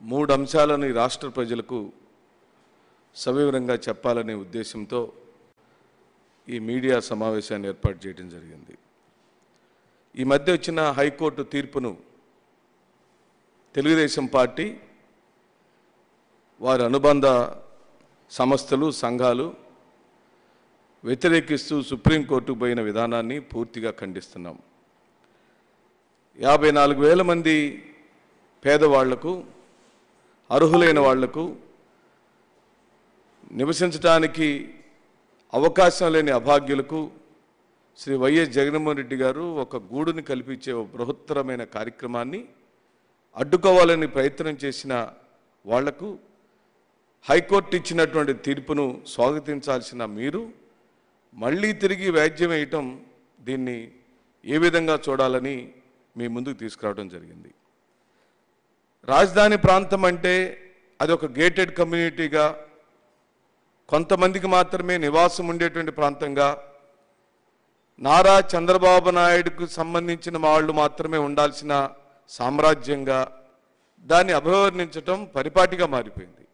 మూడు అంశాలను ఈ రాష్ట్ర ప్రజలకు సవివరంగా చెప్పాలనే ఉద్దేశంతో ఈ మీడియా సమావేశాన్ని ఏర్పాటు చేయడం జరిగింది ఈ మధ్య వచ్చిన హైకోర్టు తీర్పును తెలుగుదేశం పార్టీ వారి అనుబంధ సంస్థలు సంఘాలు వ్యతిరేకిస్తూ సుప్రీంకోర్టుకు పోయిన విధానాన్ని పూర్తిగా ఖండిస్తున్నాం యాభై నాలుగు వేల మంది పేదవాళ్లకు అర్హులైన వాళ్లకు నివసించడానికి అవకాశం లేని అభాగ్యులకు శ్రీ వైఎస్ జగన్మోహన్ రెడ్డి గారు ఒక గూడుని కల్పించే ఒక బృహత్తరమైన కార్యక్రమాన్ని అడ్డుకోవాలని ప్రయత్నం చేసిన వాళ్లకు హైకోర్టు ఇచ్చినటువంటి తీర్పును స్వాగతించాల్సిన మీరు మళ్ళీ తిరిగి వ్యాజ్యం వేయటం దీన్ని ఏ విధంగా చూడాలని మీ ముందుకు తీసుకురావడం జరిగింది రాజధాని ప్రాంతం అంటే అది ఒక గేటెడ్ కమ్యూనిటీగా కొంతమందికి మాత్రమే నివాసం ఉండేటువంటి ప్రాంతంగా నారా చంద్రబాబు నాయుడుకు సంబంధించిన వాళ్ళు మాత్రమే ఉండాల్సిన సామ్రాజ్యంగా దాన్ని అభివర్ణించటం పరిపాటిగా మారిపోయింది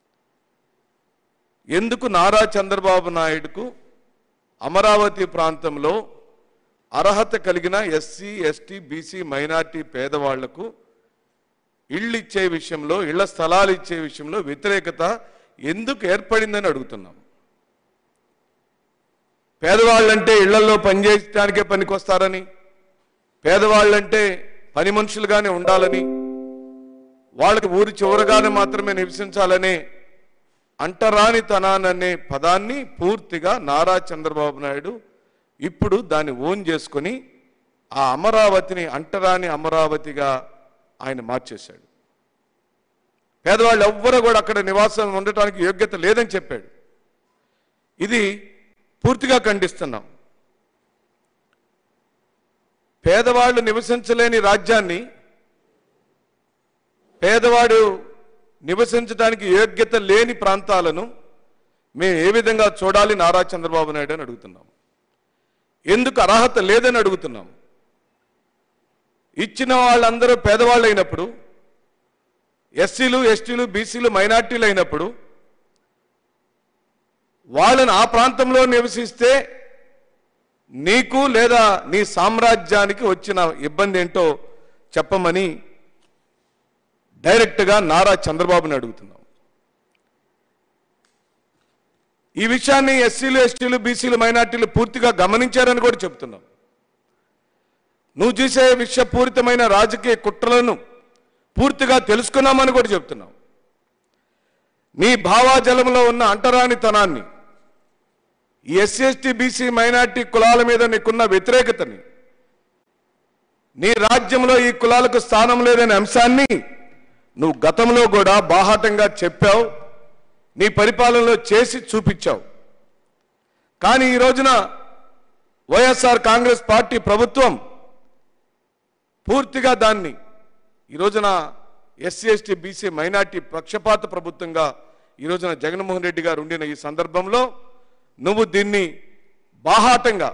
ఎందుకు నారా చంద్రబాబు నాయుడుకు అమరావతి ప్రాంతంలో అర్హత కలిగిన ఎస్సీ ఎస్టీ బీసీ మైనార్టీ పేదవాళ్లకు ఇళ్ళు ఇచ్చే విషయంలో ఇళ్ల స్థలాలు ఇచ్చే విషయంలో వ్యతిరేకత ఎందుకు ఏర్పడిందని అడుగుతున్నాం పేదవాళ్ళంటే ఇళ్లలో పనిచేయడానికే పనికొస్తారని పేదవాళ్ళంటే పని మనుషులుగానే ఉండాలని వాళ్ళకి ఊరి చివరగానే మాత్రమే నివసించాలనే అంటరానితనాననే పదాన్ని పూర్తిగా నారా చంద్రబాబు నాయుడు ఇప్పుడు దాన్ని ఓన్ చేసుకొని ఆ అమరావతిని అంటరాని అమరావతిగా ఆయన మార్చేశాడు పేదవాళ్ళు ఎవ్వరూ కూడా అక్కడ నివాసం ఉండటానికి యోగ్యత లేదని చెప్పాడు ఇది పూర్తిగా ఖండిస్తున్నాం పేదవాళ్ళు నివసించలేని రాజ్యాన్ని పేదవాడు నివసించడానికి యోగ్యత లేని ప్రాంతాలను మేము ఏ విధంగా చూడాలి నారా చంద్రబాబు నాయుడు అని అడుగుతున్నాం ఎందుకు అర్హత లేదని అడుగుతున్నాం ఇచ్చిన వాళ్ళందరూ పేదవాళ్ళు అయినప్పుడు ఎస్సీలు ఎస్టీలు బీసీలు మైనార్టీలు అయినప్పుడు వాళ్ళని ఆ ప్రాంతంలో నివసిస్తే నీకు లేదా నీ సామ్రాజ్యానికి వచ్చిన ఇబ్బంది ఏంటో చెప్పమని డైరెక్ట్గా నారా చంద్రబాబుని అడుగుతున్నాం ఈ విషయాన్ని ఎస్సీలు ఎస్టీలు బీసీలు మైనార్టీలు పూర్తిగా గమనించారని కూడా చెప్తున్నాం నువ్వు చేసే విషపూరితమైన రాజకీయ కుట్రలను పూర్తిగా తెలుసుకున్నామని కూడా చెప్తున్నాం నీ భావాజలంలో ఉన్న అంటరానితనాన్ని ఈ ఎస్సీ ఎస్టీ బీసీ మైనార్టీ కులాల మీద నీకున్న వ్యతిరేకతని నీ రాజ్యంలో ఈ కులాలకు స్థానం లేదనే అంశాన్ని నువ్వు గతంలో కూడా బాహాటంగా చెప్పావు నీ పరిపాలనలో చేసి చూపించావు కానీ ఈ రోజున వైఎస్ఆర్ కాంగ్రెస్ పార్టీ ప్రభుత్వం పూర్తిగా దాన్ని ఈ రోజున ఎస్సీ ఎస్టీ బీసీ మైనార్టీ పక్షపాత ప్రభుత్వంగా ఈ రోజున జగన్మోహన్ రెడ్డి గారు ఉండిన ఈ సందర్భంలో నువ్వు దీన్ని బాహాటంగా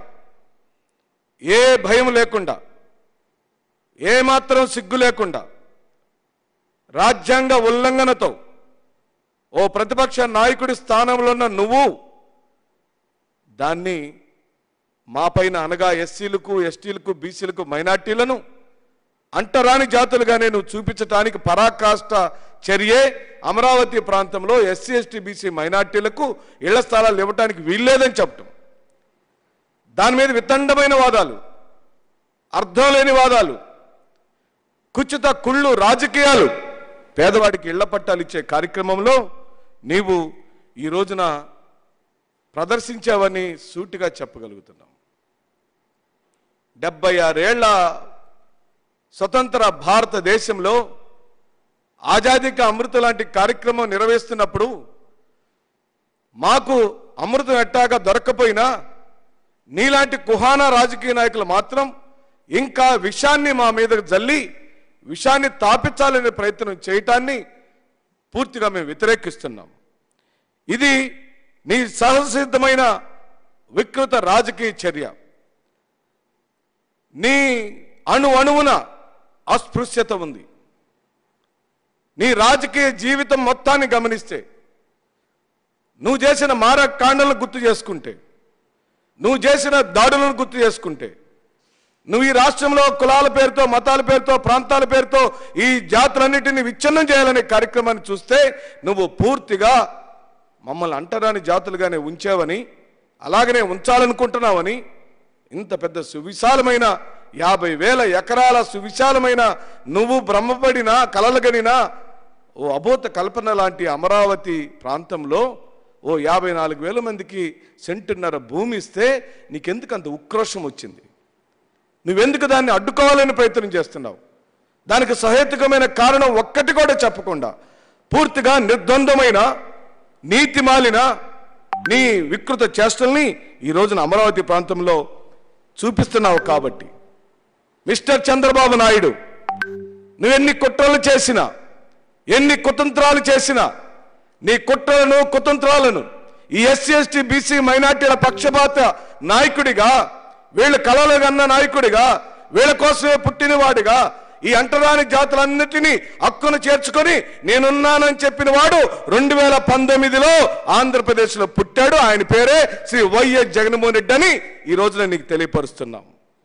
ఏ భయం లేకుండా ఏమాత్రం సిగ్గు లేకుండా రాజ్యాంగ ఉల్లంఘనతో ఓ ప్రతిపక్ష నాయకుడి స్థానంలో ఉన్న నువ్వు దాన్ని మా పైన అనగా ఎస్సీలకు ఎస్టీలకు బీసీలకు మైనార్టీలను అంటరాని జాతులుగానే నువ్వు చూపించటానికి పరాకాష్ట చర్యే అమరావతి ప్రాంతంలో ఎస్సీ ఎస్టీ బీసీ మైనార్టీలకు ఇళ్ల స్థలాలు ఇవ్వటానికి వీల్లేదని చెప్పటం దాని మీద వితండమైన వాదాలు అర్థం లేని వాదాలు కుచిత కుళ్ళు రాజకీయాలు పేదవాడికి ఇళ్ల పట్టాలు ఇచ్చే కార్యక్రమంలో నీవు ఈ రోజున ప్రదర్శించావని సూటిగా చెప్పగలుగుతున్నాం డెబ్బై ఆరేళ్ల స్వతంత్ర భారతదేశంలో ఆజాదీక అమృత లాంటి కార్యక్రమం నిర్వహిస్తున్నప్పుడు మాకు అమృతం ఎట్టాగా దొరక్కపోయినా నీలాంటి కుహానా రాజకీయ నాయకులు మాత్రం ఇంకా విషాన్ని మా మీద జల్లి విషాన్ని తాపించాలనే ప్రయత్నం చేయటాన్ని పూర్తిగా మేము వ్యతిరేకిస్తున్నాం ఇది నీ సహసిద్ధమైన వికృత రాజకీయ చర్య నీ అణు అణువున అస్పృశ్యత ఉంది నీ రాజకీయ జీవితం మొత్తాన్ని గమనిస్తే నువ్వు చేసిన మారకాండలను గుర్తు చేసుకుంటే నువ్వు చేసిన దాడులను గుర్తు చేసుకుంటే నువ్వు ఈ రాష్ట్రంలో కులాల పేరుతో మతాల పేరుతో ప్రాంతాల పేరుతో ఈ జాతులన్నిటిని విచ్ఛిన్నం చేయాలనే కార్యక్రమాన్ని చూస్తే నువ్వు పూర్తిగా మమ్మల్ని అంటరాని జాతులుగానే ఉంచావని అలాగనే ఉంచాలనుకుంటున్నావని ఇంత పెద్ద సువిశాలమైన యాభై వేల ఎకరాల సువిశాలమైన నువ్వు బ్రహ్మపడినా కలలుగనినా ఓ అభూత కల్పన లాంటి అమరావతి ప్రాంతంలో ఓ యాభై నాలుగు వేల మందికి సెంటున్నర భూమి ఇస్తే నీకెందుకు అంత ఉక్రోషం వచ్చింది నువ్వెందుకు దాన్ని అడ్డుకోవాలని ప్రయత్నం చేస్తున్నావు దానికి సహేతుకమైన కారణం ఒక్కటి కూడా చెప్పకుండా పూర్తిగా నిర్ద్వందమైన నీతి మాలిన నీ వికృత చేష్టల్ని ఈ రోజున అమరావతి ప్రాంతంలో చూపిస్తున్నావు కాబట్టి మిస్టర్ చంద్రబాబు నాయుడు నువ్వెన్ని కుట్రలు చేసినా ఎన్ని కుతంత్రాలు చేసినా నీ కుట్రలను కుతంత్రాలను ఈ ఎస్సీ ఎస్టీ బీసీ మైనార్టీల పక్షపాత నాయకుడిగా వీళ్ళ కలలు కన్న నాయకుడిగా వీళ్ళ కోసమే పుట్టినవాడిగా ఈ అంటరాని జాతులన్నిటినీ హక్కును చేర్చుకొని నేనున్నానని చెప్పిన వాడు రెండు వేల పంతొమ్మిదిలో ఆంధ్రప్రదేశ్లో పుట్టాడు ఆయన పేరే శ్రీ వైఎస్ జగన్మోహన్ రెడ్డి అని ఈ రోజున నీకు తెలియపరుస్తున్నాం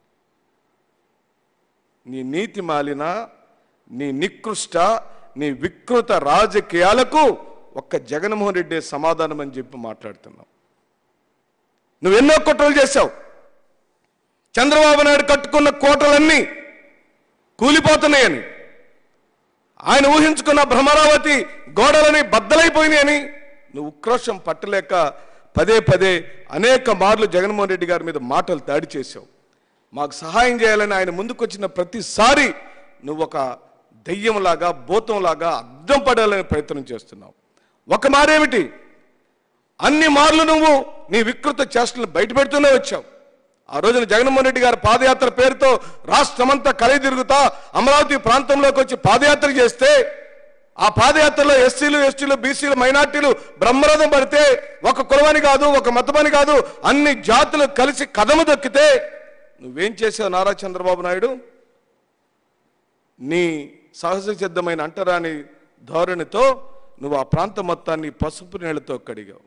నీ నీతి మాలిన నీ నికృష్ట నీ వికృత రాజకీయాలకు ఒక్క జగన్మోహన్ రెడ్డి సమాధానం అని చెప్పి మాట్లాడుతున్నావు నువ్వు ఎన్నో కుట్రలు చేశావు చంద్రబాబు నాయుడు కట్టుకున్న కోటలన్నీ కూలిపోతున్నాయని ఆయన ఊహించుకున్న భ్రమరావతి గోడలని బద్దలైపోయినాయని నువ్వు ఉక్రోషం పట్టలేక పదే పదే అనేక మార్లు జగన్మోహన్ రెడ్డి గారి మీద మాటలు దాడి చేశావు మాకు సహాయం చేయాలని ఆయన ముందుకొచ్చిన ప్రతిసారి నువ్వు ఒక దెయ్యంలాగా భూతంలాగా అద్దం పడాలని ప్రయత్నం చేస్తున్నావు ఒక మారేమిటి అన్ని మార్లు నువ్వు నీ వికృత చేష్టలను బయటపెడుతూనే వచ్చావు ఆ రోజున జగన్మోహన్ రెడ్డి గారి పాదయాత్ర పేరుతో రాష్ట్రమంతా కలయి తిరుగుతా అమరావతి ప్రాంతంలోకి వచ్చి పాదయాత్ర చేస్తే ఆ పాదయాత్రలో ఎస్సీలు ఎస్టీలు బీసీలు మైనార్టీలు బ్రహ్మరథం పడితే ఒక కులమని కాదు ఒక మతమని కాదు అన్ని జాతులు కలిసి కదము దొక్కితే నువ్వేం చేసావు నారా చంద్రబాబు నాయుడు నీ సహజ సిద్ధమైన అంటరాని ధోరణితో నువ్వు ఆ ప్రాంతం మొత్తాన్ని పసుపు నీళ్లతో కడిగావు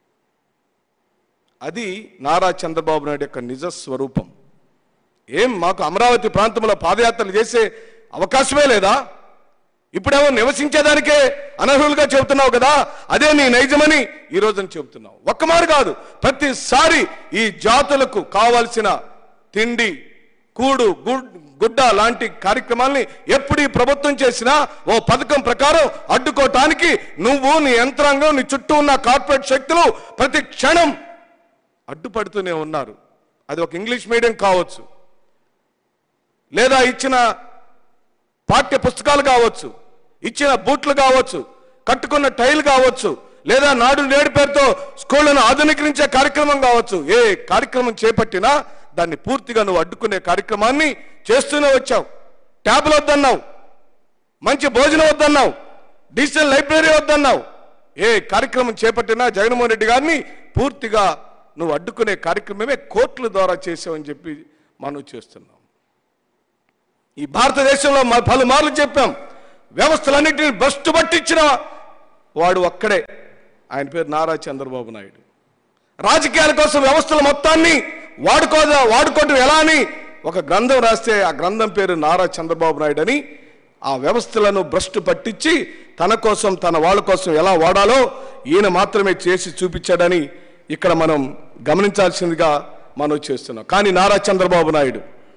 అది నారా చంద్రబాబు నాయుడు యొక్క నిజ స్వరూపం ఏం మాకు అమరావతి ప్రాంతంలో పాదయాత్రలు చేసే అవకాశమే లేదా ఇప్పుడేమో నివసించేదానికే అనర్హులుగా చెబుతున్నావు కదా అదే నీ నైజమని ఈ రోజున చెబుతున్నావు ఒక్క మారు కాదు ప్రతిసారి ఈ జాతులకు కావాల్సిన తిండి కూడు గుడ్ గుడ్డ లాంటి కార్యక్రమాల్ని ఎప్పుడు ఈ ప్రభుత్వం చేసినా ఓ పథకం ప్రకారం అడ్డుకోవటానికి నువ్వు నీ యంత్రాంగం నీ చుట్టూ ఉన్న కార్పొరేట్ శక్తులు ప్రతి క్షణం అడ్డుపడుతూనే ఉన్నారు అది ఒక ఇంగ్లీష్ మీడియం కావచ్చు లేదా ఇచ్చిన పాఠ్య పుస్తకాలు కావచ్చు ఇచ్చిన బూట్లు కావచ్చు కట్టుకున్న టైల్ కావచ్చు లేదా నాడు నేడు పేరుతో స్కూళ్లను ఆధునీకరించే కార్యక్రమం కావచ్చు ఏ కార్యక్రమం చేపట్టినా దాన్ని పూర్తిగా నువ్వు అడ్డుకునే కార్యక్రమాన్ని చేస్తూనే వచ్చావు ట్యాబ్లు వద్దన్నావు మంచి భోజనం వద్దన్నావు డిజిటల్ లైబ్రరీ వద్దన్నావు ఏ కార్యక్రమం చేపట్టినా జగన్మోహన్ రెడ్డి గారిని పూర్తిగా నువ్వు అడ్డుకునే కార్యక్రమమే కోర్టుల ద్వారా చేసావని చెప్పి మనం చేస్తున్నాం ఈ భారతదేశంలో మ- పలుమార్లు చెప్పాం వ్యవస్థలన్నింటినీ భ్రష్టు పట్టించిన వాడు ఒక్కడే ఆయన పేరు నారా చంద్రబాబు నాయుడు రాజకీయాల కోసం వ్యవస్థల మొత్తాన్ని వాడుకోదా వాడుకోవటం ఎలా అని ఒక గ్రంథం రాస్తే ఆ గ్రంథం పేరు నారా చంద్రబాబు నాయుడు అని ఆ వ్యవస్థలను భ్రష్టు పట్టించి తన కోసం తన వాళ్ళ కోసం ఎలా వాడాలో ఈయన మాత్రమే చేసి చూపించాడని ఇక్కడ మనం గమనించాల్సిందిగా మనం చేస్తున్నాం కానీ నారా చంద్రబాబు నాయుడు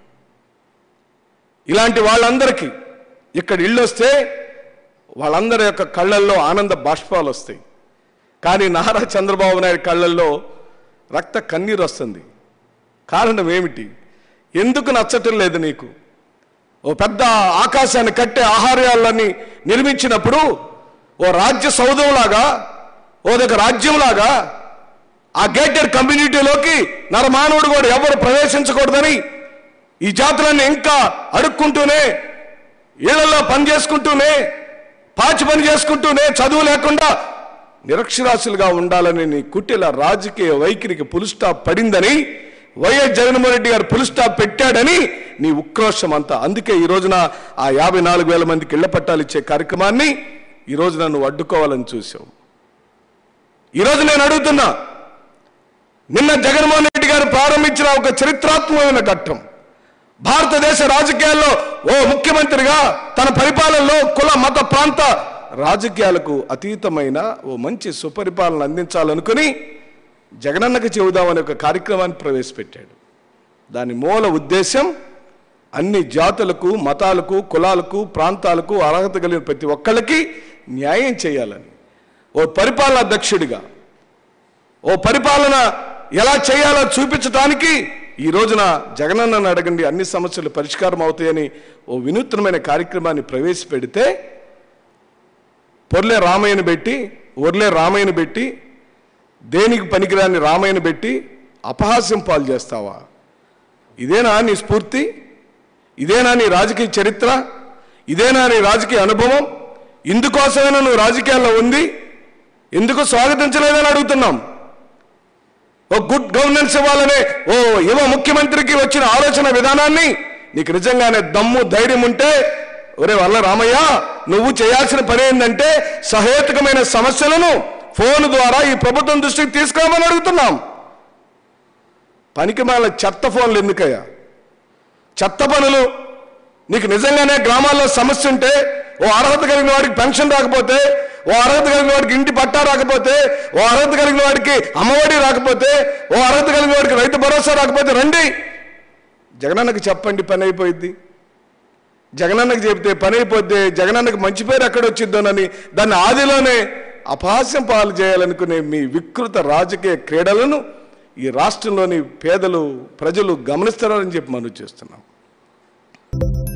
ఇలాంటి వాళ్ళందరికీ ఇక్కడ ఇల్లు వస్తే వాళ్ళందరి యొక్క కళ్ళల్లో ఆనంద బాష్పాలు వస్తాయి కానీ నారా చంద్రబాబు నాయుడు కళ్ళల్లో రక్త కన్నీరు వస్తుంది కారణం ఏమిటి ఎందుకు నచ్చటం లేదు నీకు ఓ పెద్ద ఆకాశాన్ని కట్టే ఆహార్యాలన్నీ నిర్మించినప్పుడు ఓ రాజ్య సౌధంలాగా ఓ దగ్గర రాజ్యంలాగా ఆ గేటెడ్ కమ్యూనిటీలోకి నరమానవుడు కూడా ఎవరు ప్రవేశించకూడదని ఈ జాతులన్నీ ఇంకా అడుక్కుంటూనే ఇళ్లలో పని చేసుకుంటూనే పాచి పని చేసుకుంటూనే చదువు లేకుండా నిరక్షరాస్యులుగా ఉండాలని నీ కుట్టిల రాజకీయ వైఖరికి పులు స్టాప్ పడిందని వైఎస్ జగన్మోహన్ రెడ్డి గారు పులు స్టాప్ పెట్టాడని నీ ఉక్రోషం అంతా అందుకే ఈ రోజున ఆ యాభై నాలుగు వేల మందికి ఇళ్ల పట్టాలు ఇచ్చే కార్యక్రమాన్ని ఈరోజు నన్ను అడ్డుకోవాలని చూసావు ఈరోజు నేను అడుగుతున్నా నిన్న జగన్మోహన్ రెడ్డి గారు ప్రారంభించిన ఒక చరిత్రాత్మకమైన ఘట్టం భారతదేశ రాజకీయాల్లో ఓ ముఖ్యమంత్రిగా తన పరిపాలనలో కుల మత ప్రాంత రాజకీయాలకు అతీతమైన ఓ మంచి సుపరిపాలన అందించాలనుకుని జగనన్నకి చెబుదామనే ఒక కార్యక్రమాన్ని ప్రవేశపెట్టాడు దాని మూల ఉద్దేశం అన్ని జాతులకు మతాలకు కులాలకు ప్రాంతాలకు అర్హత కలిగిన ప్రతి ఒక్కళ్ళకి న్యాయం చేయాలని ఓ పరిపాలనా అధ్యక్షుడిగా ఓ పరిపాలన ఎలా చేయాలో చూపించడానికి ఈ రోజున జగనన్నను అడగండి అన్ని సమస్యలు పరిష్కారం అవుతాయని ఓ వినూత్నమైన కార్యక్రమాన్ని ప్రవేశపెడితే పొర్లే రామయ్యను పెట్టి ఒర్లే రామయ్యను పెట్టి దేనికి పనికిరాని రామయ్యను పెట్టి అపహాస్యం పాలు చేస్తావా ఇదేనా నీ స్ఫూర్తి ఇదేనా నీ రాజకీయ చరిత్ర ఇదేనా నీ రాజకీయ అనుభవం ఇందుకోసమైనా నువ్వు రాజకీయాల్లో ఉంది ఎందుకు స్వాగతించలేదని అడుగుతున్నాం ఓ గుడ్ గవర్నెన్స్ ఇవ్వాలనే ఓ యువ ముఖ్యమంత్రికి వచ్చిన ఆలోచన విధానాన్ని నీకు నిజంగానే దమ్ము ధైర్యం ఉంటే ఒరే వల్ల రామయ్య నువ్వు చేయాల్సిన పని ఏంటంటే సహేతుకమైన సమస్యలను ఫోన్ ద్వారా ఈ ప్రభుత్వం దృష్టికి తీసుకురామని అడుగుతున్నాం పనికి మాల చెత్త ఫోన్లు ఎందుకయ్యా చెత్త పనులు నీకు నిజంగానే గ్రామాల్లో సమస్య ఉంటే ఓ అర్హత కలిగిన వాడికి పెన్షన్ రాకపోతే ఓ అర్హత కలిగిన వాడికి ఇంటి పట్టా రాకపోతే ఓ అర్హత కలిగిన వాడికి అమ్మఒడి రాకపోతే ఓ అర్హత కలిగిన వాడికి రైతు భరోసా రాకపోతే రండి జగనన్నకి చెప్పండి పని అయిపోయింది జగనన్నకి చెబితే పని అయిపోతే జగనన్నకి మంచి పేరు ఎక్కడ వచ్చిద్దోనని దాన్ని ఆదిలోనే అపహాస్యం పాలు చేయాలనుకునే మీ వికృత రాజకీయ క్రీడలను ఈ రాష్ట్రంలోని పేదలు ప్రజలు గమనిస్తారని చెప్పి మనం చేస్తున్నాం